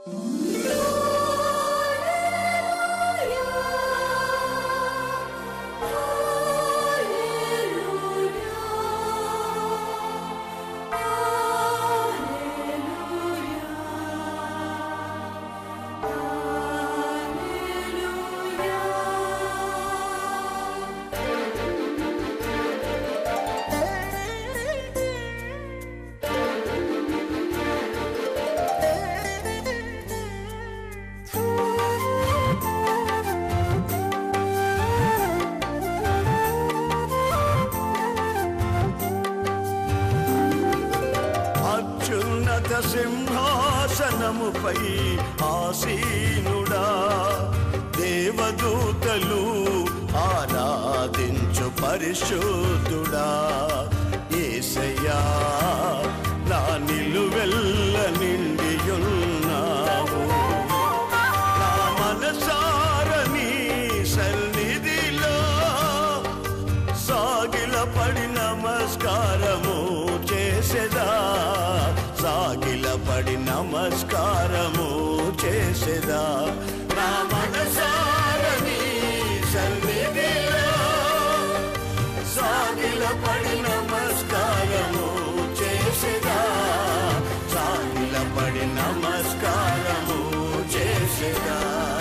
అత్యున్నత సింహాసనముపై ఆసీనుడా దేవదూతలు ఆరాధించు పరిశుద్ధుడా ఏసయ్యా నా నిలువెల్ల నిండియున్నావు నా మనసారని సన్నిధిలో సాగిల పడి నమస్కారము చేసేదా సాగిల పడి నమస్కారము చేసేదా నా మనసారని సన్నిధిలో సాగిల పడి నమస్కారము చేసేదా సాగిల పడి నమస్కారము చేసేదా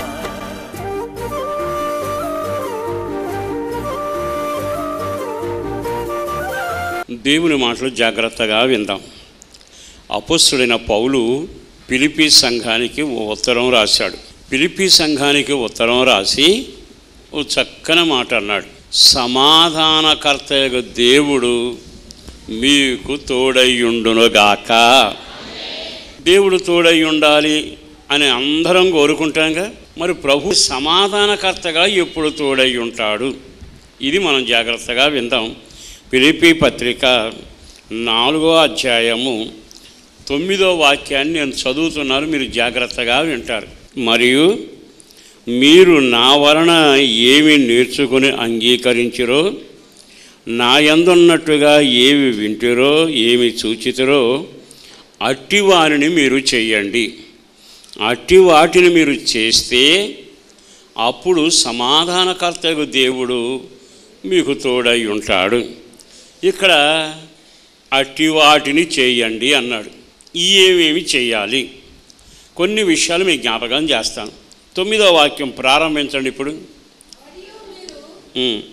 దేవుని మాటలు జాగ్రత్తగా విందాం అపస్సుడైన పౌలు పిలిపి సంఘానికి ఓ ఉత్తరం రాశాడు పిలిపి సంఘానికి ఉత్తరం రాసి ఓ చక్కని మాట అన్నాడు సమాధానకర్త యొక్క దేవుడు మీకు తోడయ్యుండునుగాక దేవుడు తోడై ఉండాలి అని అందరం కోరుకుంటాంగా మరి ప్రభు సమాధానకర్తగా ఎప్పుడు తోడై ఉంటాడు ఇది మనం జాగ్రత్తగా విందాం పిలిపి పత్రిక నాలుగో అధ్యాయము తొమ్మిదో వాక్యాన్ని నేను చదువుతున్నాను మీరు జాగ్రత్తగా వింటారు మరియు మీరు నా వలన ఏమి నేర్చుకుని అంగీకరించిరో నా యందున్నట్టుగా ఏమి వింటిరో ఏమి చూచితిరో అట్టి వారిని మీరు చెయ్యండి అట్టి వాటిని మీరు చేస్తే అప్పుడు సమాధానకర్తకు దేవుడు మీకు తోడై ఉంటాడు ఇక్కడ అట్టి వాటిని చేయండి అన్నాడు ఏమేమి చేయాలి కొన్ని విషయాలు మీకు జ్ఞాపకం చేస్తాను తొమ్మిదో వాక్యం ప్రారంభించండి ఇప్పుడు ఉమ్.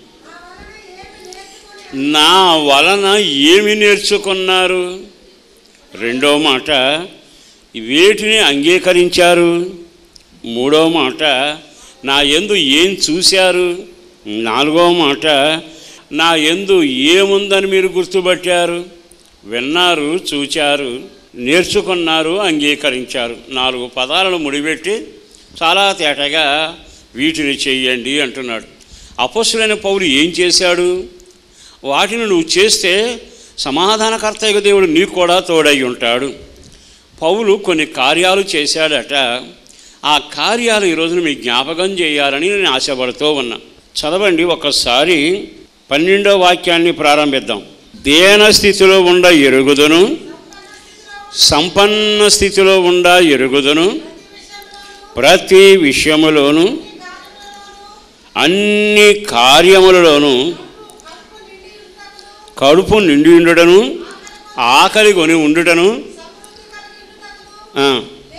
నా వలన ఏమి నేర్చుకున్నారు రెండో మాట వేటిని అంగీకరించారు మూడో మాట నా ఎందు ఏం చూశారు నాలుగో మాట నా ఎందు ఏముందని మీరు గుర్తుపట్టారు విన్నారు చూచారు నేర్చుకున్నారు అంగీకరించారు నాలుగు పదాలను ముడిపెట్టి చాలా తేటగా వీటిని చెయ్యండి అంటున్నాడు అపస్సులైన పౌరు ఏం చేశాడు వాటిని నువ్వు చేస్తే సమాధానకర్తయ్య దేవుడు నీకు కూడా తోడై ఉంటాడు పౌలు కొన్ని కార్యాలు చేశాడట ఆ కార్యాలు ఈరోజున మీకు జ్ఞాపకం చేయాలని నేను ఆశపడుతూ ఉన్నా చదవండి ఒకసారి పన్నెండో వాక్యాన్ని ప్రారంభిద్దాం దేన స్థితిలో ఉండ ఎరుగుదును సంపన్న స్థితిలో ఉండ ఎరుగుదును ప్రతి విషయములోను అన్ని కార్యములలోనూ కడుపు నిండి ఉండటను ఆకలి కొని ఉండుటను ఆ,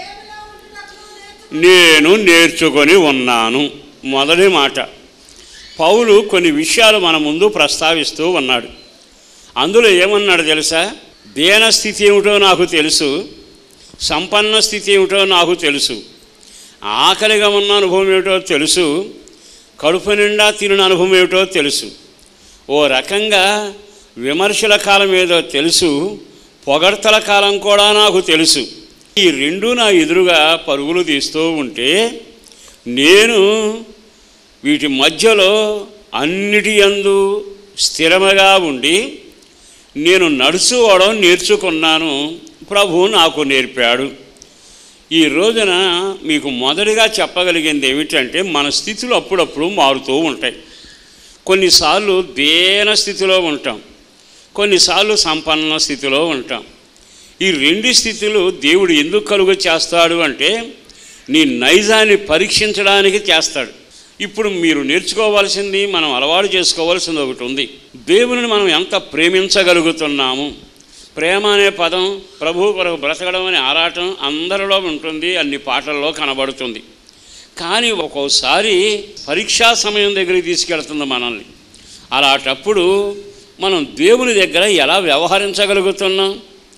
నేను నేర్చుకొని ఉన్నాను మొదటి మాట పౌలు కొన్ని విషయాలు మన ముందు ప్రస్తావిస్తూ ఉన్నాడు అందులో ఏమన్నాడు తెలుసా దేన స్థితి ఏమిటో నాకు తెలుసు సంపన్న స్థితి ఏమిటో నాకు తెలుసు ఆకలిగా ఉన్న అనుభవం ఏమిటో తెలుసు కడుపు నిండా తిరిగిన అనుభవం ఏమిటో తెలుసు ఓ రకంగా విమర్శల కాలం ఏదో తెలుసు పొగడ్తల కాలం కూడా నాకు తెలుసు ఈ రెండు నా ఎదురుగా పరుగులు తీస్తూ ఉంటే నేను వీటి మధ్యలో అన్నిటి యందు స్థిరముగా ఉండి నేను నడుచుకోవడం నేర్చుకున్నాను ప్రభు నాకు నేర్పాడు ఈ రోజున మీకు మొదటిగా చెప్పగలిగింది ఏమిటంటే మన స్థితులు అప్పుడప్పుడు మారుతూ ఉంటాయి కొన్నిసార్లు దేన స్థితిలో ఉంటాం కొన్నిసార్లు సంపన్న స్థితిలో ఉంటాం ఈ రెండు స్థితులు దేవుడు ఎందుకు కలుగ చేస్తాడు అంటే నీ నైజాన్ని పరీక్షించడానికి చేస్తాడు ఇప్పుడు మీరు నేర్చుకోవాల్సింది మనం అలవాటు చేసుకోవాల్సింది ఒకటి ఉంది దేవుని మనం ఎంత ప్రేమించగలుగుతున్నాము ప్రేమ అనే పదం ప్రభు కొరకు బ్రతకడం అనే ఆరాటం అందరిలో ఉంటుంది అన్ని పాటల్లో కనబడుతుంది కానీ ఒక్కోసారి పరీక్షా సమయం దగ్గరికి తీసుకెళ్తుంది మనల్ని అలాంటప్పుడు మనం దేవుని దగ్గర ఎలా వ్యవహరించగలుగుతున్నాం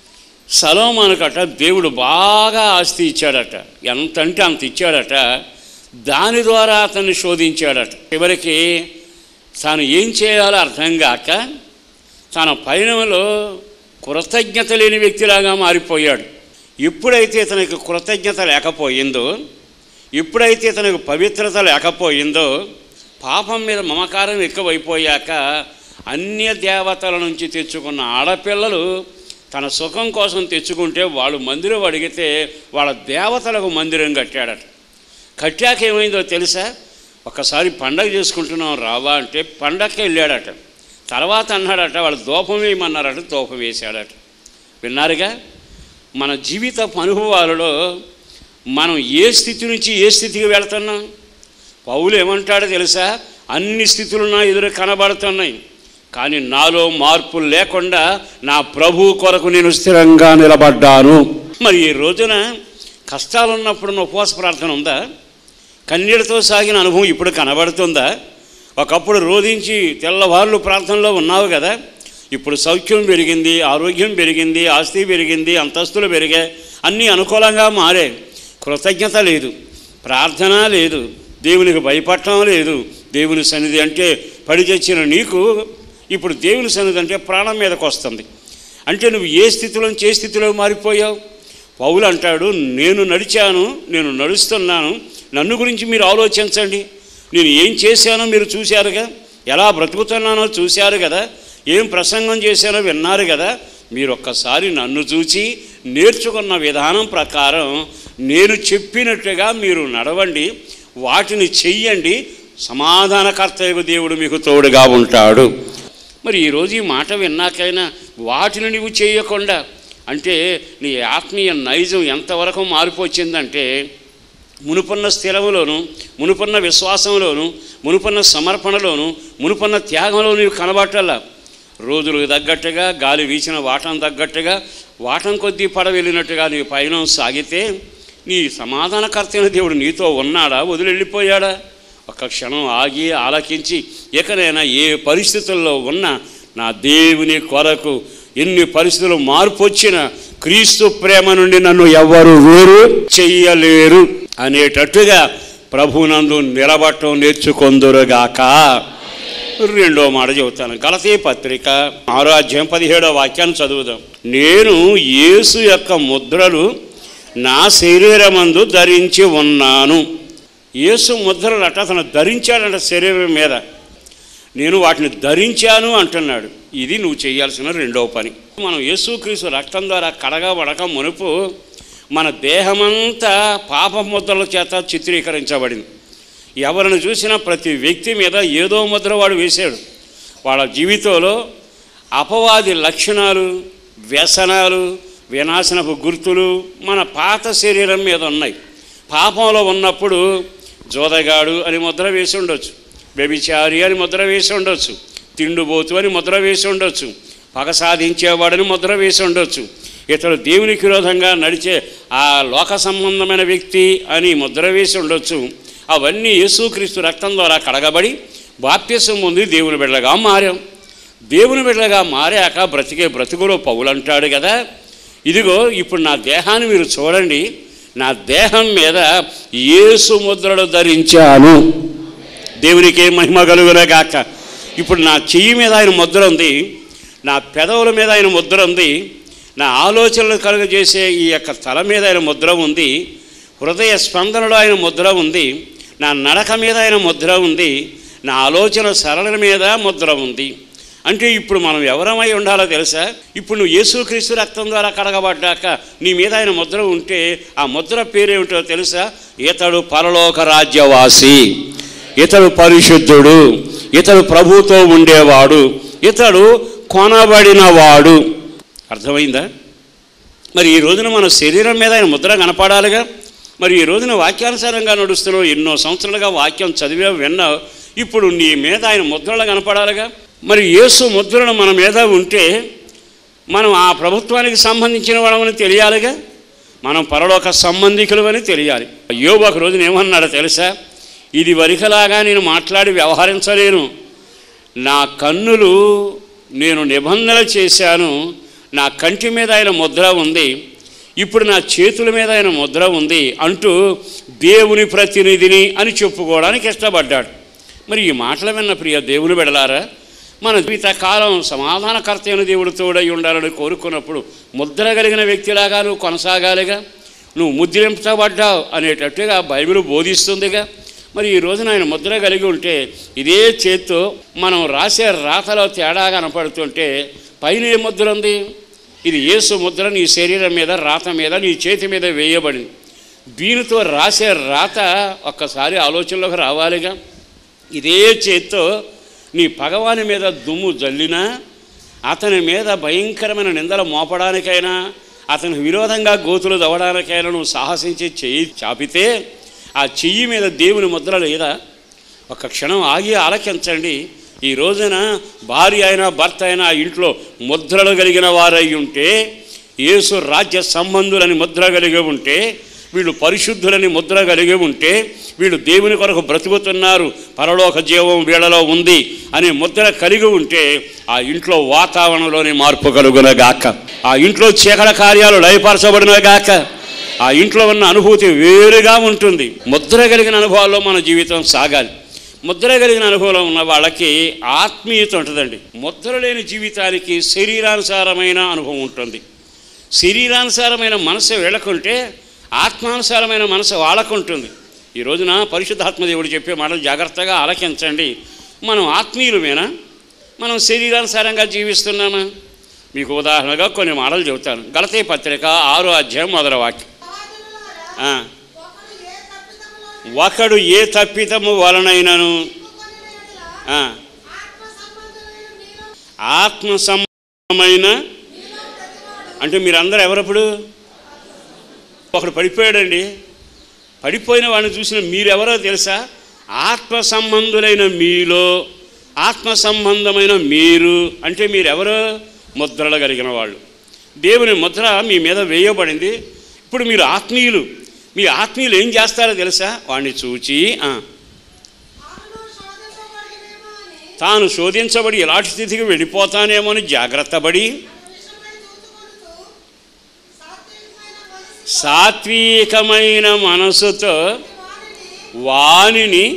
సలోమానుకట దేవుడు బాగా ఆస్తి ఇచ్చాడట ఎంత అంటే అంత ఇచ్చాడట దాని ద్వారా అతన్ని శోధించాడట చివరికి తాను ఏం చేయాలో అర్థం కాక తన పయనంలో కృతజ్ఞత లేని వ్యక్తిలాగా మారిపోయాడు ఎప్పుడైతే ఇతనికి కృతజ్ఞత లేకపోయిందో ఎప్పుడైతే ఇతనికి పవిత్రత లేకపోయిందో పాపం మీద మమకారం ఎక్కువైపోయాక అన్య దేవతల నుంచి తెచ్చుకున్న ఆడపిల్లలు తన సుఖం కోసం తెచ్చుకుంటే వాళ్ళు మందిరం అడిగితే వాళ్ళ దేవతలకు మందిరం కట్టాడట కట్టాక ఏమైందో తెలుసా ఒక్కసారి పండగ చేసుకుంటున్నాం రావా అంటే పండగకి వెళ్ళాడట తర్వాత అన్నాడట వాళ్ళు దూపం వేయమన్నారట దూపం వేశాడట విన్నారుగా మన జీవిత అనుభవాలలో మనం ఏ స్థితి నుంచి ఏ స్థితికి వెళ్తున్నాం పౌలు ఏమంటాడో తెలుసా అన్ని స్థితులు నా ఎదురు కనబడుతున్నాయి కానీ నాలో మార్పులు లేకుండా నా ప్రభు కొరకు నేను స్థిరంగా నిలబడ్డాను మరి ఈ రోజున కష్టాలు ఉన్నప్పుడు నా ఉపవాస ప్రార్థన ఉందా కన్నీటితో సాగిన అనుభవం ఇప్పుడు కనబడుతుందా ఒకప్పుడు రోధించి తెల్లవార్లు ప్రార్థనలో ఉన్నావు కదా ఇప్పుడు సౌఖ్యం పెరిగింది ఆరోగ్యం పెరిగింది ఆస్తి పెరిగింది అంతస్తులు పెరిగాయి అన్నీ అనుకూలంగా మారే కృతజ్ఞత లేదు ప్రార్థన లేదు దేవునికి భయపడటం లేదు దేవుని సన్నిధి అంటే పడి తెచ్చిన నీకు ఇప్పుడు దేవుని సన్నిధి అంటే ప్రాణం మీదకి వస్తుంది అంటే నువ్వు ఏ స్థితిలో నుంచి ఏ స్థితిలో మారిపోయావు పౌలు అంటాడు నేను నడిచాను నేను నడుస్తున్నాను నన్ను గురించి మీరు ఆలోచించండి నేను ఏం చేశానో మీరు చూశారుగా ఎలా బ్రతుకుతున్నానో చూశారు కదా ఏం ప్రసంగం చేశానో విన్నారు కదా మీరు ఒక్కసారి నన్ను చూచి నేర్చుకున్న విధానం ప్రకారం నేను చెప్పినట్టుగా మీరు నడవండి వాటిని చెయ్యండి సమాధానకర్తయ్య దేవుడు మీకు తోడుగా ఉంటాడు మరి ఈరోజు ఈ మాట విన్నాకైనా వాటిని నువ్వు చేయకుండా అంటే నీ ఆత్మీయ నైజం ఎంతవరకు మార్పు వచ్చిందంటే మునుపన్న స్థిరములోను మునుపన్న విశ్వాసంలోను మునుపన్న సమర్పణలోను మునుపన్న త్యాగంలో నీవు కనబట్టాల రోజులకు తగ్గట్టుగా గాలి వీచిన వాటం తగ్గట్టుగా వాటం కొద్దీ పడ వెళ్ళినట్టుగా నీ పయనం సాగితే నీ సమాధానకర్తైన దేవుడు నీతో ఉన్నాడా వదిలి వెళ్ళిపోయాడా ఒక్క క్షణం ఆగి ఆలకించి ఎక్కడైనా ఏ పరిస్థితుల్లో ఉన్నా నా దేవుని కొరకు ఎన్ని పరిస్థితులు మార్పు వచ్చినా క్రీస్తు ప్రేమ నుండి నన్ను ఎవ్వరు వేరు చెయ్యలేరు అనేటట్టుగా ప్రభునందు నిలబట్టం నేర్చుకొందురుగాక రెండో మాట చెబుతాను గలతీ పత్రిక ఆరో అధ్యాయం పదిహేడో వాక్యాన్ని చదువుదాం నేను యేసు యొక్క ముద్రలు నా శరీరమందు ధరించి ఉన్నాను యేసు ముద్రలట అతను ధరించాడంట శరీరం మీద నేను వాటిని ధరించాను అంటున్నాడు ఇది నువ్వు చేయాల్సిన రెండవ పని మనం యేసుక్రీస్తు రక్తం ద్వారా కడగబడక మునుపు మన దేహమంతా పాప ముద్రల చేత చిత్రీకరించబడింది ఎవరిని చూసినా ప్రతి వ్యక్తి మీద ఏదో ముద్ర వాడు వేశాడు వాళ్ళ జీవితంలో అపవాది లక్షణాలు వ్యసనాలు వినాశనపు గుర్తులు మన పాత శరీరం మీద ఉన్నాయి పాపంలో ఉన్నప్పుడు జోదగాడు అని ముద్ర వేసి ఉండొచ్చు వ్యభిచారి అని ముద్ర వేసి ఉండొచ్చు తిండుబోతు అని ముద్ర వేసి ఉండొచ్చు పగ సాధించేవాడని ముద్ర వేసి ఉండొచ్చు ఇతడు దేవునికి విరోధంగా నడిచే ఆ లోక సంబంధమైన వ్యక్తి అని ముద్ర వేసి ఉండొచ్చు అవన్నీ యేసుక్రీస్తు రక్తం ద్వారా కడగబడి బాప్యసం పొంది దేవుని బిడ్డగా మారాం దేవుని బిడ్డగా మారాక బ్రతికే బ్రతుకులో పౌలంటాడు కదా ఇదిగో ఇప్పుడు నా దేహాన్ని మీరు చూడండి నా దేహం మీద యేసు ముద్రలు ధరించాను దేవునికి మహిమ కలుగునగాక ఇప్పుడు నా చెయ్యి మీద ఆయన ముద్ర ఉంది నా పెదవుల మీద ఆయన ముద్ర ఉంది నా ఆలోచనలు కలుగజేసే ఈ యొక్క తల మీద ఆయన ముద్ర ఉంది హృదయ స్పందనలో ఆయన ముద్ర ఉంది నా నడక మీద ఆయన ముద్ర ఉంది నా ఆలోచన సరళ మీద ముద్ర ఉంది అంటే ఇప్పుడు మనం ఎవరమై ఉండాలో తెలుసా ఇప్పుడు నువ్వు యేసుక్రీస్తు రక్తం ద్వారా కడగబడ్డాక నీ మీద ఆయన ముద్ర ఉంటే ఆ ముద్ర పేరేమిటో తెలుసా ఇతడు పరలోక రాజ్యవాసి ఇతడు పరిశుద్ధుడు ఇతడు ప్రభుతో ఉండేవాడు ఇతడు కొనబడినవాడు అర్థమైందా మరి ఈ రోజున మన శరీరం మీద ఆయన ముద్ర కనపడాలిగా మరి ఈ రోజున వాక్యానుసారంగా నడుస్తున్నావు ఎన్నో సంవత్సరాలుగా వాక్యం చదివా విన్నావు ఇప్పుడు నీ మీద ఆయన ముద్రలు కనపడాలిగా మరి యేసు ముద్రలు మన మీద ఉంటే మనం ఆ ప్రభుత్వానికి సంబంధించిన వాళ్ళమని తెలియాలిగా మనం పరలోక సంబంధికులు అని తెలియాలి యోబు ఒక రోజున ఏమన్నాడో తెలుసా ఇది వరికలాగా నేను మాట్లాడి వ్యవహరించలేను నా కన్నులు నేను నిబంధన చేశాను నా కంటి మీద ఆయన ముద్ర ఉంది ఇప్పుడు నా చేతుల మీద ఆయన ముద్ర ఉంది అంటూ దేవుని ప్రతినిధిని అని చెప్పుకోవడానికి ఇష్టపడ్డాడు మరి ఈ మాటలు విన్న ప్రియ దేవుని పెడలారా మన జీవితకాలం సమాధానకర్త అయిన దేవుడు తోడై ఉండాలని కోరుకున్నప్పుడు ముద్ర కలిగిన వ్యక్తిలాగా నువ్వు కొనసాగాలిగా నువ్వు ముద్రించబడ్డావు అనేటట్టుగా బైబిల్ బోధిస్తుందిగా మరి ఈ రోజున ఆయన ముద్ర కలిగి ఉంటే ఇదే చేత్తో మనం రాసే రాతలో తేడా కనపడుతుంటే పైన ఏ ముద్ర ఉంది ఇది యేసు ముద్ర నీ శరీరం మీద రాత మీద నీ చేతి మీద వేయబడింది దీనితో రాసే రాత ఒక్కసారి ఆలోచనలోకి రావాలిగా ఇదే చేత్తో నీ పగవాని మీద దుమ్ము జల్లినా అతని మీద భయంకరమైన నిందలు మోపడానికైనా అతనికి విరోధంగా గోతులు దవ్వడానికైనా నువ్వు సాహసించి చెయ్యి చాపితే ఆ చెయ్యి మీద దేవుని ముద్ర లేదా ఒక క్షణం ఆగి ఆలకించండి ఈ రోజున భార్య అయినా భర్త అయినా ఆ ఇంట్లో ముద్రలు కలిగిన వారై ఉంటే యేసు రాజ్య సంబంధులని ముద్ర కలిగి ఉంటే వీళ్ళు పరిశుద్ధులని ముద్ర కలిగి ఉంటే వీళ్ళు దేవుని కొరకు బ్రతుకుతున్నారు పరలోక జీవం వీళ్ళలో ఉంది అనే ముద్ర కలిగి ఉంటే ఆ ఇంట్లో వాతావరణంలోని మార్పు కలుగునగాక ఆ ఇంట్లో చీకట కార్యాలు లయపరచబడినగాక ఆ ఇంట్లో ఉన్న అనుభూతి వేరుగా ఉంటుంది ముద్ర కలిగిన అనుభవాల్లో మన జీవితం సాగాలి ముద్ర కలిగిన అనుభవం ఉన్న వాళ్ళకి ఆత్మీయత ఉంటుందండి ముద్ర లేని జీవితానికి శరీరానుసారమైన అనుభవం ఉంటుంది శరీరానుసారమైన మనసు వీళ్ళకుంటే ఆత్మానుసారమైన మనసు వాళ్ళకుంటుంది ఈ రోజున పరిశుద్ధాత్మదేవుడు చెప్పే మాటలు జాగ్రత్తగా ఆలకించండి మనం ఆత్మీయులమేనా మనం శరీరానుసారంగా జీవిస్తున్నామా మీకు ఉదాహరణగా కొన్ని మాటలు చెబుతాను గలతే పత్రిక ఆరో అధ్యాయం మొదల వాక్యం ఆ, ఒకడు ఏ తప్పితము వలనైనను ఆ, ఆత్మ సంబంధమైన అంటే మీరందరూ ఎవరప్పుడు ఒకడు పడిపోయాడండి పడిపోయిన వాడిని చూసిన మీరెవరో తెలుసా ఆత్మ సంబంధులైన మీలో ఆత్మ సంబంధమైన మీరు అంటే మీరెవరో ముద్రలు కలిగిన వాళ్ళు దేవుని ముద్ర మీ మీద వేయబడింది ఇప్పుడు మీరు ఆత్మీయులు మీ ఆత్మీయులు ఏం చేస్తారో తెలుసా వాడిని చూచి ఆ, తాను శోధించబడి ఎలాంటి స్థితికి వెళ్ళిపోతానేమో అని జాగ్రత్త పడి సాత్వికమైన మనసుతో వానిని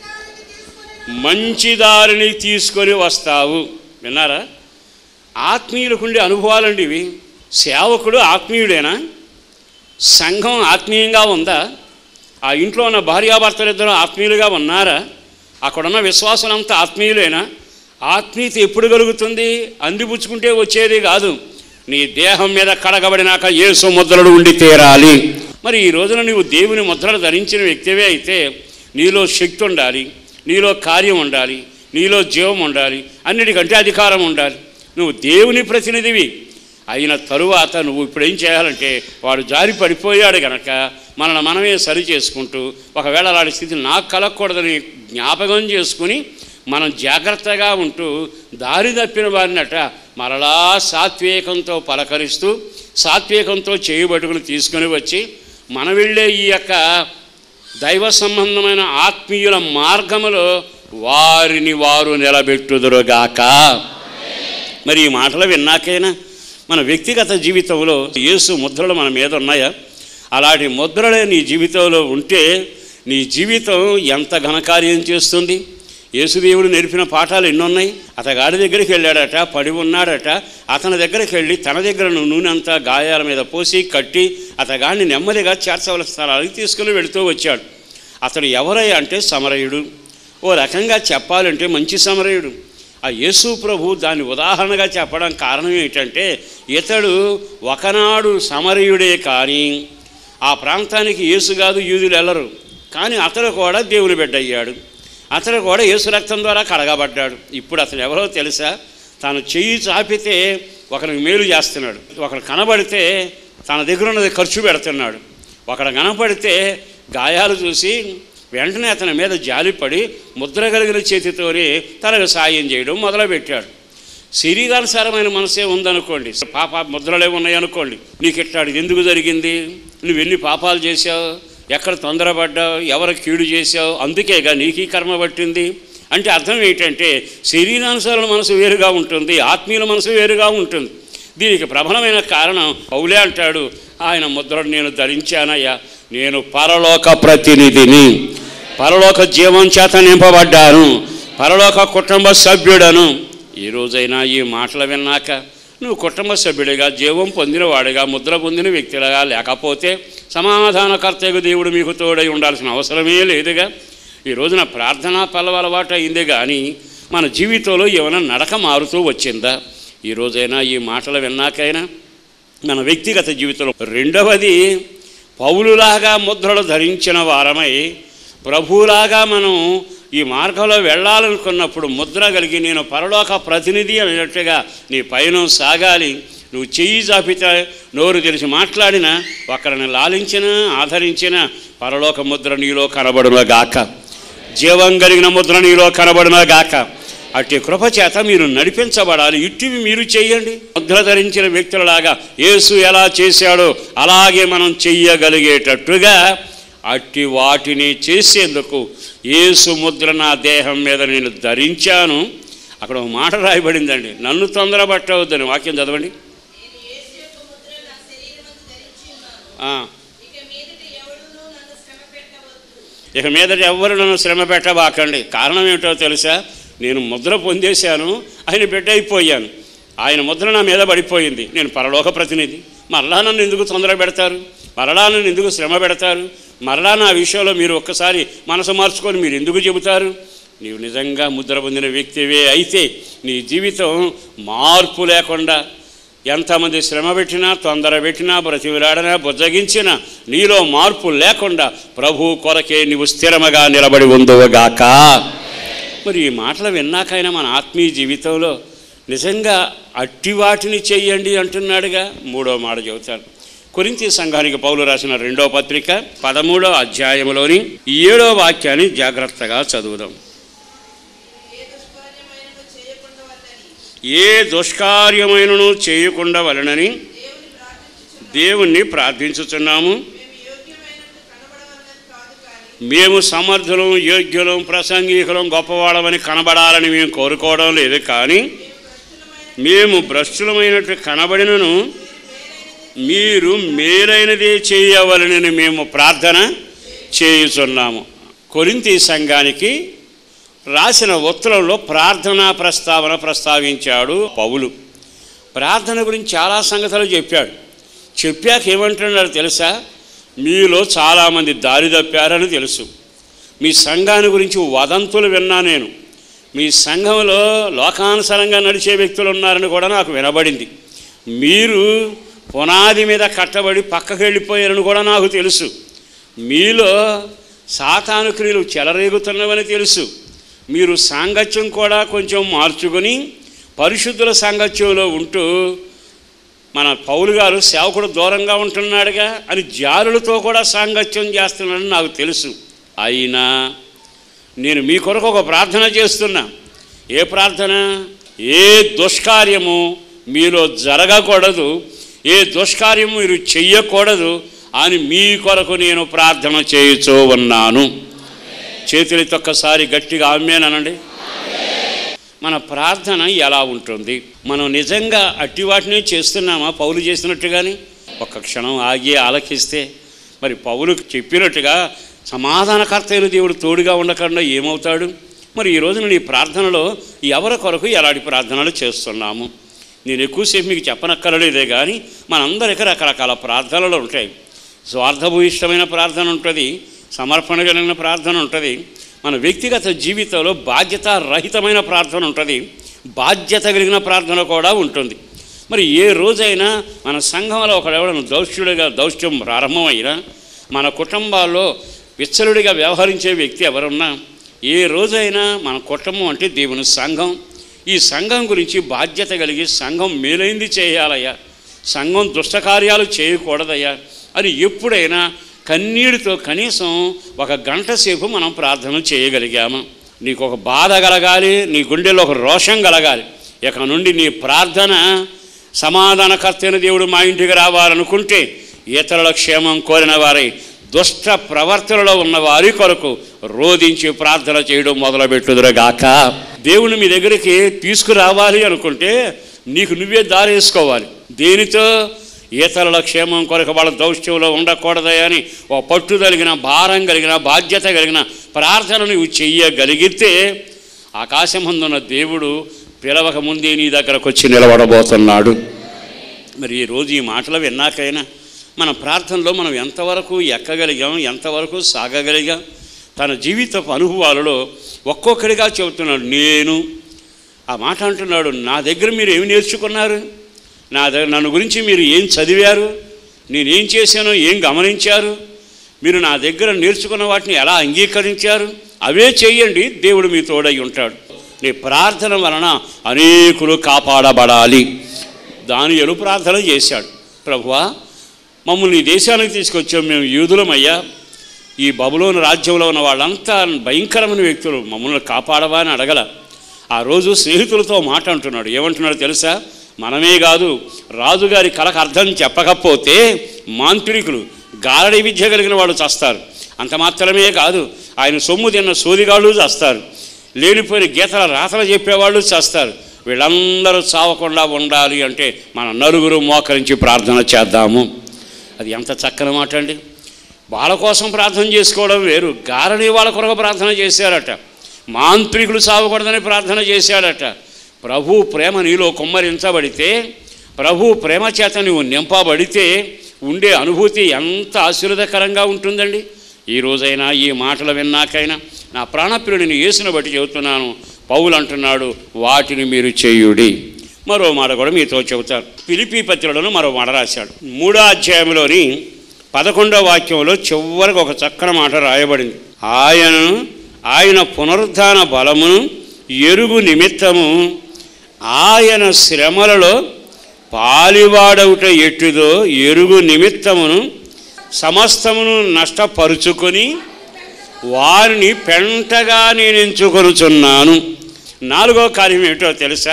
మంచి దారిని తీసుకొని వస్తావు విన్నారా ఆత్మీయులకుండే అనుభవాలండి ఇవి సేవకుడు ఆత్మీయుడేనా సంఘం ఆత్మీయంగా ఉందా ఆ ఇంట్లో ఉన్న భార్యాభర్తలు ఇద్దరు ఆత్మీయులుగా ఉన్నారా అక్కడున్న విశ్వాసులంతా ఆత్మీయులేనా ఆత్మీయత ఎప్పుడు కలుగుతుంది అందిపుచ్చుకుంటే వచ్చేది కాదు నీ దేహం మీద కడగబడినాక యేసు ముద్రలు ఉండి తీరాలి మరి ఈ రోజున నీవు దేవుని ముద్రలు ధరించిన వ్యక్తివే అయితే నీలో శక్తి ఉండాలి నీలో కార్యం ఉండాలి నీలో జీవం ఉండాలి అన్నిటికంటే అధికారం ఉండాలి నువ్వు దేవుని ప్రతినిధివి అయిన తరువాత నువ్వు ఇప్పుడు ఏం చేయాలంటే వాడు జారి పడిపోయాడు గనక మనల్ని మనమే సరి చేసుకుంటూ ఒకవేళ అలాంటి స్థితి నాకు కలగకూడదని జ్ఞాపకం చేసుకుని మనం జాగ్రత్తగా ఉంటూ దారి తప్పిన వారినట మరలా సాత్వికంతో పలకరిస్తూ సాత్వికంతో చేయబట్టుకుని తీసుకుని వచ్చి మన వెళ్ళే ఈ యొక్క దైవ సంబంధమైన ఆత్మీయుల మార్గములో వారిని వారు నిలబెట్టుదురుగాక మరి ఈ మాటలు విన్నాకైనా మన వ్యక్తిగత జీవితంలో యేసు ముద్రలు మన మీద ఉన్నాయా అలాంటి ముద్రలే నీ జీవితంలో ఉంటే నీ జీవితం ఎంత ఘనకార్యం చేస్తుంది యేసుదేవుడు నేర్పిన పాఠాలు ఎన్నున్నాయి అతగాడి దగ్గరికి వెళ్ళాడట పడి ఉన్నాడట అతని దగ్గరికి వెళ్ళి తన దగ్గర నూనె అంతా గాయాల మీద పోసి కట్టి అతగాడిని నెమ్మదిగా చేర్చవలసిన స్థలానికి తీసుకుని వెళుతూ వచ్చాడు అతడు ఎవరై అంటే సమరయుడు ఓ రకంగా చెప్పాలంటే మంచి సమరయుడు ఆ యేసు ప్రభు దాన్ని ఉదాహరణగా చెప్పడం కారణం ఏంటంటే ఇతడు ఒకనాడు సమరయుడే కానీ ఆ ప్రాంతానికి యేసు కాదు యూదులు వెళ్ళరు కానీ అతడు కూడా దేవుని బిడ్డ అయ్యాడు అతడు కూడా యేసు రక్తం ద్వారా కడగబడ్డాడు ఇప్పుడు అతను ఎవరో తెలుసా తాను చెయ్యి చాపితే ఒకరికి మేలు చేస్తున్నాడు ఒకరు కనబడితే తన దగ్గర ఉన్నది ఖర్చు పెడుతున్నాడు ఒకడు కనపడితే గాయాలు చూసి వెంటనే అతని మీద జాలిపడి ముద్ర కలిగిన చేతితోనే తనకు సాయం చేయడం మొదలుపెట్టాడు శరీరానుసారమైన మనసే ఉందనుకోండి పాప ముద్రలే ఉన్నాయనుకోండి నీకు ఇట్లాడు ఎందుకు జరిగింది నువ్వు ఎన్ని పాపాలు చేశావు ఎక్కడ తొందరపడ్డావు ఎవరు కీడు చేశావు అందుకేగా నీకు ఈ కర్మ పట్టింది అంటే అర్థం ఏంటంటే శరీరానుసారణ మనసు వేరుగా ఉంటుంది ఆత్మీయుల మనసు వేరుగా ఉంటుంది దీనికి ప్రబలమైన కారణం పౌలే అంటాడు ఆయన ముద్రను నేను ధరించానయ్యా నేను పరలోక ప్రతినిధిని పరలోక జీవం చేత నింపబడ్డాను పరలోక కుటుంబ సభ్యుడను ఈ రోజైనా ఈ మాటలు విన్నాక నువ్వు కుటుంబ సభ్యుడిగా జీవం పొందినవాడిగా ముద్ర పొందిన వ్యక్తిగా లేకపోతే సమాధానకర్తకు దేవుడు మీకు తోడై ఉండాల్సిన అవసరమే లేదుగా ఈ రోజున ప్రార్థనా పల్లవ అలవాటు అయిందే కానీ మన జీవితంలో ఏమైనా నడక మారుతూ వచ్చిందా ఈ రోజైనా ఈ మాటలు విన్నాకైనా మన వ్యక్తిగత జీవితంలో రెండవది పౌలులాగా ముద్రలు ధరించిన వారమై ప్రభువులాగా మనం ఈ మార్గంలో వెళ్ళాలనుకున్నప్పుడు ముద్ర కలిగి నేను పరలోక ప్రతినిధి అన్నట్టుగా నీ పయనం సాగాలి నువ్వు చెయ్యి జాపితే నోరు తెలిసి మాట్లాడిన ఒకరిని లాలించిన ఆదరించిన పరలోక ముద్ర నీలో కనబడును గాక జీవం కలిగిన ముద్ర నీలో కనబడును గాక అట్టి కృప చేత మీరు నడిపించబడాలి ఇట్టివి మీరు చేయండి ముద్ర ధరించిన వ్యక్తులలాగా యేసు ఎలా చేశాడో అలాగే మనం చెయ్యగలిగేటట్టుగా అట్టి వాటిని చేసేందుకు యేసు ముద్ర నా దేహం మీద నేను ధరించాను అక్కడ ఒక మాట రాయబడిందండి నన్ను తొందరపట్టవద్దని వాక్యం చదవండి నేను యేసు యొక్క ముద్ర నా శరీరమందు ధరించి ఉన్నాను. ఆ, ఇక మీదట ఎవడునూ నన్ను శ్రమ పెట్టవద్దు. ఇక మీదట ఎవ్వరు నన్ను శ్రమ పెట్టబాకండి కారణం ఏమిటో తెలుసా నేను ముద్ర పొందేశాను ఆయన బిడ్డ అయిపోయాను ఆయన ముద్ర నా మీద పడిపోయింది నేను పరలోక ప్రతినిధి మరలా నన్ను ఎందుకు తొందర పెడతారు మరలా నన్ను ఎందుకు శ్రమ పెడతారు మరలా నా విషయంలో మీరు ఒక్కసారి మనసు మార్చుకొని మీరు ఎందుకు చెబుతారు నీవు నిజంగా ముద్ర పొందిన వ్యక్తివే అయితే నీ జీవితం మార్పు లేకుండా ఎంతమంది శ్రమ పెట్టినా తొందర పెట్టినా బ్రతివిలాడినా బుజ్జగించినా నీలో మార్పు లేకుండా ప్రభు కొరకే నీవు స్థిరముగా నిలబడి ఉందువుగాక మరి ఈ మాటలు విన్నాకైనా మన ఆత్మీయ జీవితంలో నిజంగా అట్టి వాటిని చెయ్యండి అంటున్నాడుగా మూడో మాట చెబుతాను కొరింతి సంఘానికి పౌలు రాసిన రెండో పత్రిక పదమూడో అధ్యాయంలోని ఏడో వాక్యాన్ని జాగ్రత్తగా చదువుదాం ఏ దుష్కార్యమైనను చేయకుండా వల్లని ఏ దుష్కార్యమైనను చేయకుండా వలనని దేవుని ప్రార్థించుచు దేవుణ్ణి ప్రార్థించుచున్నాము మేము యోగ్యమైనట్టు కనబడవలనని కాదు కానీ మేము సమర్థులం యోగ్యులం ప్రసంగికులం గొప్పవాళ్ళమని కనబడాలని మేము కోరుకోవడం లేదు కానీ మేము భ్రష్టులమైనట్టు కనబడినను మీరు మేలైనదే చేయవలనని మేము ప్రార్థన చేయుచున్నాము కొరింతి సంఘానికి రాసిన ఉత్తరంలో ప్రార్థనా ప్రస్తావన ప్రస్తావించాడు పౌలు ప్రార్థన గురించి చాలా సంగతులు చెప్పాడు చెప్పాక ఏమంటున్నాడు తెలుసా మీలో చాలామంది దారి తప్పారని తెలుసు మీ సంఘాన్ని గురించి వదంతులు విన్నా నేను మీ సంఘంలో లోకానుసారంగా నడిచే వ్యక్తులు ఉన్నారని కూడా నాకు వినబడింది మీరు పునాది మీద కట్టబడి పక్కకి వెళ్ళిపోయారని కూడా నాకు తెలుసు మీలో సాతాను క్రియలు చెలరేగుతున్నవని తెలుసు మీరు సాంగత్యం కూడా కొంచెం మార్చుకొని పరిశుద్ధుల సాంగత్యంలో ఉంటూ మన పౌలు గారు సేవకుడు దూరంగా ఉంటున్నాడుగా అని జారులతో కూడా సాంగత్యం చేస్తున్నాడని నాకు తెలుసు అయినా నేను మీ కొరకు ఒక ప్రార్థన చేస్తున్నా ఏ ప్రార్థన ఏ దుష్కార్యము మీలో జరగకూడదు ఏ దుష్కార్యము మీరు చెయ్యకూడదు అని మీ కొరకు నేను ప్రార్థన చేయుచూ ఉన్నాను చేతులతో ఒక్కసారి గట్టిగా ఆమెనండి మన ప్రార్థన ఎలా ఉంటుంది మనం నిజంగా అట్టి వాటిని చేస్తున్నామా పౌలు చేసినట్టుగాని ఒక్క క్షణం ఆగి ఆలకిస్తే మరి పౌలు చెప్పినట్టుగా సమాధానకర్త అయిన దేవుడు తోడుగా ఉండకుండా ఏమవుతాడు మరి ఈ రోజున నీ ప్రార్థనలో ఎవరి కొరకు ఎలాంటి ప్రార్థనలు చేస్తున్నాము నేను ఎక్కువసేపు మీకు చెప్పనక్కర్లేదే కానీ మనందరికీ రకరకాల ప్రార్థనలు ఉంటాయి స్వార్థభూయిష్టమైన ప్రార్థన ఉంటుంది సమర్పణ కలిగిన ప్రార్థన ఉంటుంది మన వ్యక్తిగత జీవితంలో బాధ్యత రహితమైన ప్రార్థన ఉంటుంది బాధ్యత కలిగిన ప్రార్థన కూడా ఉంటుంది మరి ఏ రోజైనా మన సంఘంలో ఒకడెవడను దౌష్యుడిగా దౌష్ట్యం ప్రారంభమైనా మన కుటుంబాల్లో విచ్చలుడిగా వ్యవహరించే వ్యక్తి ఎవరున్నా ఏ రోజైనా మన కుటుంబం అంటే దేవుని సంఘం ఈ సంఘం గురించి బాధ్యత కలిగి సంఘం మేలైంది చేయాలయ్యా సంఘం దుష్టకార్యాలు చేయకూడదయ్యా అని ఎప్పుడైనా కన్నీటితో కనీసం ఒక గంట సేపు మనం ప్రార్థన చేయగలిగాము నీకు ఒక బాధ కలగాలి నీ గుండెలో ఒక రోషం కలగాలి ఇక నుండి నీ ప్రార్థన సమాధానకర్తైన దేవుడు మా ఇంటికి రావాలనుకుంటే ఇతరుల క్షేమం కోరిన వారై దుష్ట ప్రవర్తనలో ఉన్న వారి కొరకు రోధించి ప్రార్థన చేయడం మొదలుపెట్టుదురుగాక దేవుని మీ దగ్గరికి తీసుకురావాలి అనుకుంటే నీకు నువ్వే దారేసుకోవాలి దేనితో ఇతరుల క్షేమం కొరకు వాళ్ళ దౌష్ట్యంలో ఉండకూడదని ఓ పట్టుదలిగిన భారం కలిగిన బాధ్యత కలిగిన ప్రార్థన నువ్వు చెయ్యగలిగితే ఆకాశమందున్న దేవుడు పిలవక ముందే నీ దగ్గరకు వచ్చి నిలబడబోతున్నాడు మరి ఈరోజు ఈ మాటలు విన్నాకైనా మన ప్రార్థనలో మనం ఎంతవరకు ఎక్కగలిగాం ఎంతవరకు సాగగలిగాం తన జీవితపు అనుభవాలలో ఒక్కొక్కడిగా చెబుతున్నాడు నేను ఆ మాట అంటున్నాడు నా దగ్గర మీరు ఏమి నేర్చుకున్నారు నా దగ్గర నన్ను గురించి మీరు ఏం చదివారు నేనేం చేశానో ఏం గమనించారు మీరు నా దగ్గర నేర్చుకున్న వాటిని ఎలా అంగీకరించారు అవే చేయండి దేవుడు మీ తోడై ఉంటాడు నీ ప్రార్థన వలన అనేకులు కాపాడబడాలి దానియలు ప్రార్థన చేశాడు ప్రభువా మమ్మల్ని ఈ దేశానికి తీసుకొచ్చాం మేము యూదులమయ్యా ఈ బబులోని రాజ్యంలో ఉన్న వాళ్ళంతా భయంకరమైన వ్యక్తులు మమ్మల్ని కాపాడవా అని అడగల ఆ రోజు స్నేహితులతో మాట అంటున్నాడు ఏమంటున్నాడు తెలుసా మనమే కాదు రాజుగారి కళకు అర్థం చెప్పకపోతే మాంత్రికులు గారడి విద్య కలిగిన వాళ్ళు చస్తారు అంత మాత్రమే కాదు ఆయన సొమ్ము తిన్న సోదిగాళ్ళు చేస్తారు లేనిపోయిన గీతల రాతలు చెప్పేవాళ్ళు చేస్తారు వీళ్ళందరూ చావకుండా ఉండాలి అంటే మన నలుగురు మోకరించి ప్రార్థన చేద్దాము అది ఎంత చక్కని మాట అండి వాళ్ళ కోసం ప్రార్థన చేసుకోవడం వేరు గారని వాళ్ళ కొరకు ప్రార్థన చేశారట మాంత్రికులు సావకూడదని ప్రార్థన చేశాడట ప్రభు ప్రేమ నీలో కుమ్మరించబడితే ప్రభు ప్రేమ చేత నువ్వు నింపబడితే ఉండే అనుభూతి ఎంత ఆశీర్వదకరంగా ఉంటుందండి ఈ రోజైనా ఈ మాటలు విన్నాకైనా నా ప్రాణప్రియుడిని యేసును బట్టి చెబుతున్నాను పౌలు అంటున్నాడు వాటిని మీరు చేయుడి మరో మాట కూడా మీతో చెబుతారు పిలిపి పత్రికలను మరో మాట రాశాడు మూడో అధ్యాయంలోని పదకొండో వాక్యంలో చివరికి ఒక చక్కని మాట రాయబడింది ఆయనను ఆయన పునరుద్ధాన బలమును ఎరుగు నిమిత్తము ఆయన శ్రమలలో పాలివాడవుట ఎట్టుదో ఎరుగు నిమిత్తమును సమస్తమును నష్టపరుచుకొని వారిని పెంటగా నేను ఎంచుకొనుచున్నాను నాలుగో కార్యం ఏమిటో తెలుసా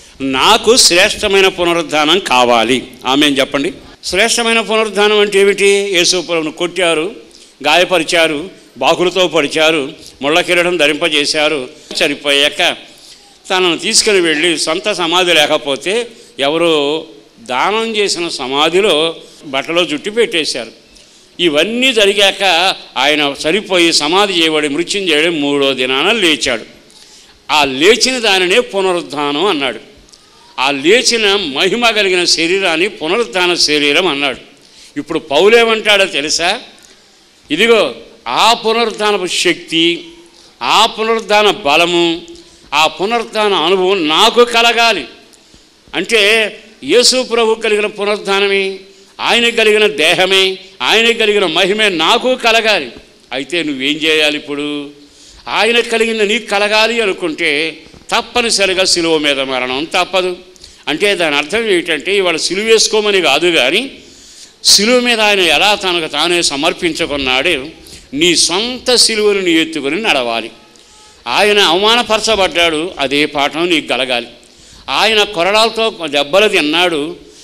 నాకు శ్రేష్టమైన పునరుద్ధానం కావాలి ఆమె చెప్పండి శ్రేష్టమైన పునరుద్ధానం అంటే ఏమిటి యేసుప్రభును కొట్టారు గాయపరిచారు బాకులతో పడిచారు ముళ్ళ కిరీటం ధరింపజేశారు చనిపోయాక తనను తీసుకుని వెళ్ళి సొంత సమాధి లేకపోతే ఎవరో దానం చేసిన సమాధిలో బట్టలో జుట్టు పెట్టేశారు ఇవన్నీ జరిగాక ఆయన చనిపోయి సమాధి చేయబడి మృత్యుం చేయడం మూడో దినాన లేచాడు ఆ లేచిన దానినే పునరుద్ధానం అన్నాడు ఆ లేచిన మహిమ కలిగిన శరీరాన్ని పునరుద్ధాన శరీరం అన్నాడు ఇప్పుడు పౌలేమంటాడో తెలుసా ఇదిగో ఆ పునరుద్ధానపు శక్తి ఆ పునరుద్ధాన బలము ఆ పునరుద్ధాన అనుభవం నాకు కలగాలి అంటే యేసు ప్రభు కలిగిన పునరుద్ధానమే ఆయన కలిగిన దేహమే ఆయన కలిగిన మహిమే నాకు కలగాలి అయితే నువ్వేం చేయాలి ఇప్పుడు ఆయన కలిగిన నీకు కలగాలి అనుకుంటే తప్పనిసరిగా సిలువ మీద మరణం తప్పదు అంటే దాని అర్థం ఏంటంటే ఇవాళ సిలువ వేసుకోమని కాదు కానీ సిలువ మీద ఆయన ఎలా తనకు తానే సమర్పించుకున్నాడే నీ సొంత సిలువను నీ ఎత్తుకొని నడవాలి ఆయన అవమానపరచబడ్డాడు అదే పాఠం నీకు కలగాలి ఆయన కొరడాలతో దెబ్బలు తిన్నాడు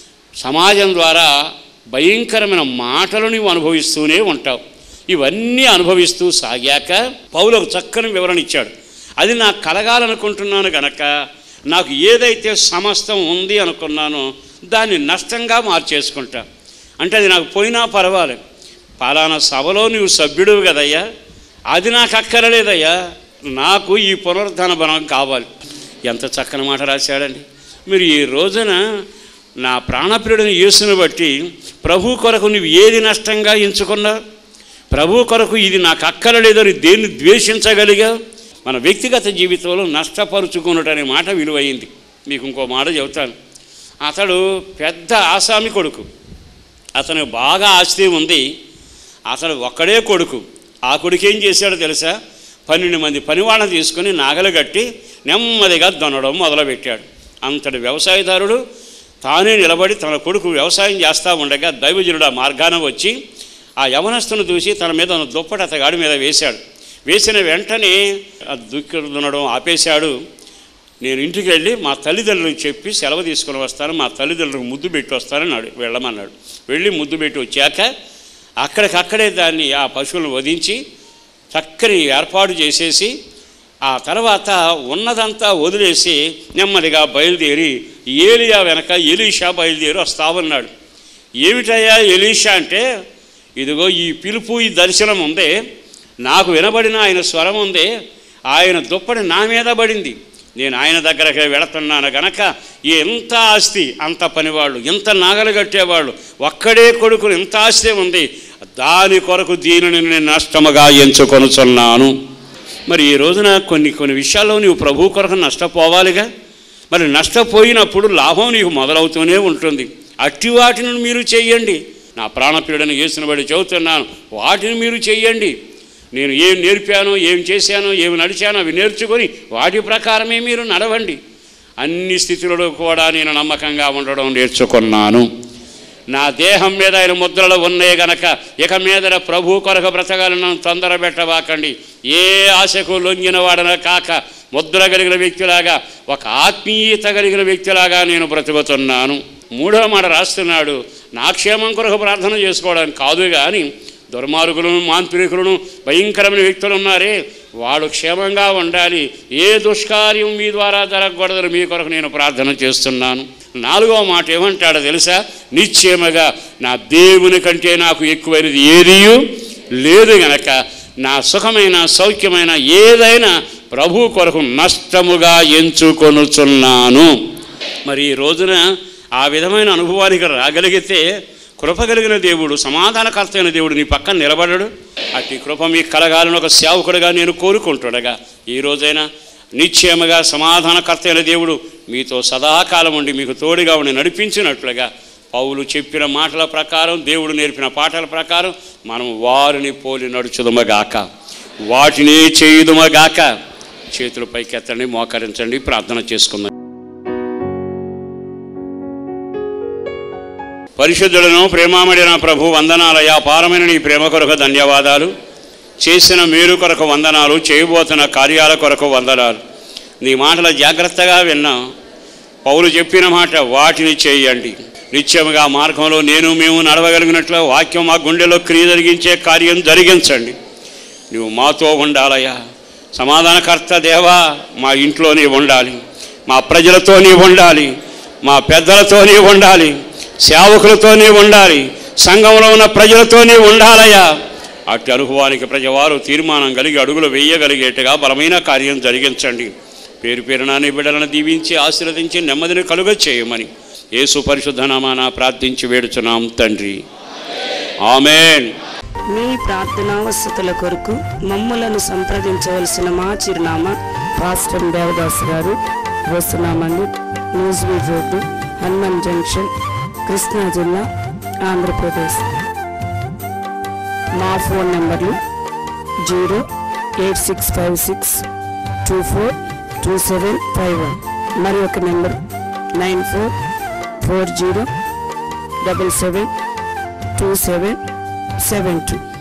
సమాజం ద్వారా భయంకరమైన మాటలు నీవు అనుభవిస్తూనే ఉంటావు ఇవన్నీ అనుభవిస్తూ సాగాక పౌలకు చక్కని వివరణ ఇచ్చాడు అది నాకు కలగాలనుకుంటున్నాను కనుక నాకు ఏదైతే సమస్తం ఉంది అనుకున్నానో దాన్ని నష్టంగా మార్చేసుకుంటా అంటే అది నాకు పోయినా పర్వాలేదు పలానా సభలో నువ్వు సభ్యుడు కదయ్యా అది నాకు అక్కరలేదయ్యా నాకు ఈ పునరుద్ధాన బలం కావాలి ఎంత చక్కని మాట రాశాడండి మీరు ఈ రోజున నా ప్రాణప్రియుడిని యేసుని బట్టి ప్రభు కొరకు నువ్వు ఏది నష్టంగా ఎంచుకున్నా ప్రభు కొరకు ఇది నాకు అక్కరలేదని దేన్ని ద్వేషించగలిగా మన వ్యక్తిగత జీవితంలో నష్టపరుచుకున్నట్టు అనే మాట విలువైంది మీకు ఇంకో మాట చెబుతాను అతడు పెద్ద ఆసామి కొడుకు అతను బాగా ఆస్తి ఉంది అతడు ఒక్కడే కొడుకు ఆ కొడుకు ఏం చేశాడో తెలుసా పన్నెండు మంది పనివాళ్ళని తీసుకుని నాగలు కట్టి నెమ్మదిగా దున్నడం మొదలుపెట్టాడు అంతటి వ్యవసాయదారుడు తానే నిలబడి తన కొడుకు వ్యవసాయం చేస్తూ ఉండగా దైవజనుడు ఆ మార్గాన వచ్చి ఆ యవనస్తును చూసి తన మీద ఉన్న దుప్పటి అతగాడి మీద వేశాడు వేసిన వెంటనే ఆ దుఃఖుడు దున్నడం ఆపేశాడు నేను ఇంటికి వెళ్ళి మా తల్లిదండ్రులకు చెప్పి సెలవు తీసుకుని వస్తాను మా తల్లిదండ్రులకు ముద్దు పెట్టి వస్తానన్నాడు వెళ్ళమన్నాడు వెళ్ళి ముద్దు పెట్టి వచ్చాక అక్కడికక్కడే దాన్ని ఆ పశువులను వధించి చక్కని ఏర్పాటు చేసేసి ఆ తర్వాత ఉన్నదంతా వదిలేసి నెమ్మదిగా బయలుదేరి ఏలియా వెనక ఎలీషా బయలుదేరి వస్తామన్నాడు ఏమిటయ్యా ఎలీషా అంటే ఇదిగో ఈ పిలుపు ఈ దర్శనం ఉందే నాకు వినబడిన ఆయన స్వరం ఉందే ఆయన దుప్పటి నా మీద పడింది నేను ఆయన దగ్గరకే వెళుతున్నాను గనక ఎంత ఆస్తి అంత పనివాళ్ళు ఇంత నాగలు కట్టేవాళ్ళు ఒక్కడే కొడుకులు ఇంత ఆస్తి ఉంది దాని కొరకు దీనిని నేను నష్టముగా ఎంచుకొనుచున్నాను మరి ఈ రోజున కొన్ని కొన్ని విషయాల్లో నీవు ప్రభు కొరకు నష్టపోవాలిగా మరి నష్టపోయినప్పుడు లాభం నీకు మొదలవుతూనే ఉంటుంది అట్టి వాటిని మీరు చెయ్యండి నా ప్రాణప్రియుడని యేసుని బడి చెబుతున్నాను వాటిని మీరు చెయ్యండి నేను ఏం నేర్పానో ఏం చేశానో ఏమి నడిచానో అవి నేర్చుకొని వాటి ప్రకారమే మీరు నడవండి అన్ని స్థితులలో కూడా నేను నమ్మకంగా ఉండడం నేర్చుకున్నాను నా దేహం మీద ఆయన ముద్రలు ఉన్నాయి గనక ఇక మీద ప్రభు కొరకు బ్రతకాలను తొందర పెట్టబాకండి ఏ ఆశకు లొంగిన వాడన కాక ముద్ర కలిగిన వ్యక్తిలాగా ఒక ఆత్మీయత కలిగిన వ్యక్తిలాగా నేను బ్రతుకుతున్నాను మూడవ మాట రాస్తున్నాడు నా క్షేమం కొరకు ప్రార్థన చేసుకోవడానికి కాదు కానీ దుర్మార్గులను మాంత్రికులను భయంకరమైన వ్యక్తులు ఉన్నారే వాడు క్షేమంగా ఉండాలి ఏ దుష్కార్యం మీ ద్వారా జరగకూడదని మీ కొరకు నేను ప్రార్థన చేస్తున్నాను నాలుగవ మాట ఏమంటాడో తెలుసా నిశ్చయముగా నా దేవుని కంటే నాకు ఎక్కువైనది ఏదీ లేదు గనక నా సుఖమైన సౌఖ్యమైన ఏదైనా ప్రభు కొరకు నష్టముగా ఎంచుకొనుచున్నాను మరి ఈ రోజున ఆ విధమైన అనుభవానికి రాగలిగితే కృప కలిగిన దేవుడు సమాధానకర్త అయిన దేవుడు నీ పక్కన నిలబడడు అట్టి కృప మీకు కలగాలని ఒక సేవకుడిగా నేను కోరుకుంటుండగా ఈ రోజైనా నిశ్చయముగా సమాధానకర్త అయిన దేవుడు మీతో సదాకాలం ఉండి మీకు తోడుగా ఉండి నడిపించినట్లుగా పౌలు చెప్పిన మాటల ప్రకారం దేవుడు నేర్పిన పాటల ప్రకారం మనం వారిని పోలి నడుచుదమగాక వాటిని చేయుదుమగాక చేతులు పైకెత్తండి మోకరించండి ప్రార్థన చేసుకుందాం పరిశుద్ధులను ప్రేమామడిన ప్రభు వందనాలయ అపారమైన నీ ప్రేమ కొరకు ధన్యవాదాలు చేసిన మేలు కొరకు వందనాలు చేయబోతున్న కార్యాల కొరకు వందనాలు నీ మాటలు జాగ్రత్తగా విన్నాం పౌలు చెప్పిన మాట వాటిని చేయండి నిత్యముగా మార్గంలో నేను మేము నడవగలిగినట్లు వాక్యం మా గుండెలో క్రియ జరిగించే కార్యం జరిగించండి నువ్వు మాతో ఉండాలయ్యా సమాధానకర్త దేవా మా ఇంట్లోనే ఉండాలి మా ప్రజలతోనే ఉండాలి మా పెద్దలతోనే ఉండాలి సేవకులతోనే ఉండాలి సంఘంలో ఉన్న ప్రజలతోనే ఉండాలయ్యా అట్టి అనుభవానికి ప్రజవారు తీర్మానం కలిగి అడుగులు వేయగలిగేట్టుగా బలమైన కార్యం జరిగించండి పేరు పేరున నీ బిడ్డలను దీవించి ఆశీర్వదించి నెమ్మదిని కలుగ చేయమని యేసు పరిశుద్ధ నామాన ప్రార్థించి వేడుచున్నాం తండ్రి ఆమెన్ మీ ప్రార్థనావసతుల కొరకు మమ్మలను సంప్రదించవలసిన మా చిరునామా పాస్టర్ దేవదాస్ గారు వస్తున్నామండి న్యూస్వీడ్ రోడ్డు హనుమాన్ జంక్షన్ కృష్ణా జిల్లా ఆంధ్రప్రదేశ్ మా ఫోన్ నెంబర్లు zero eight six five six two four two seven five one మరి ఒక number nine four four zero double seven two seven seven two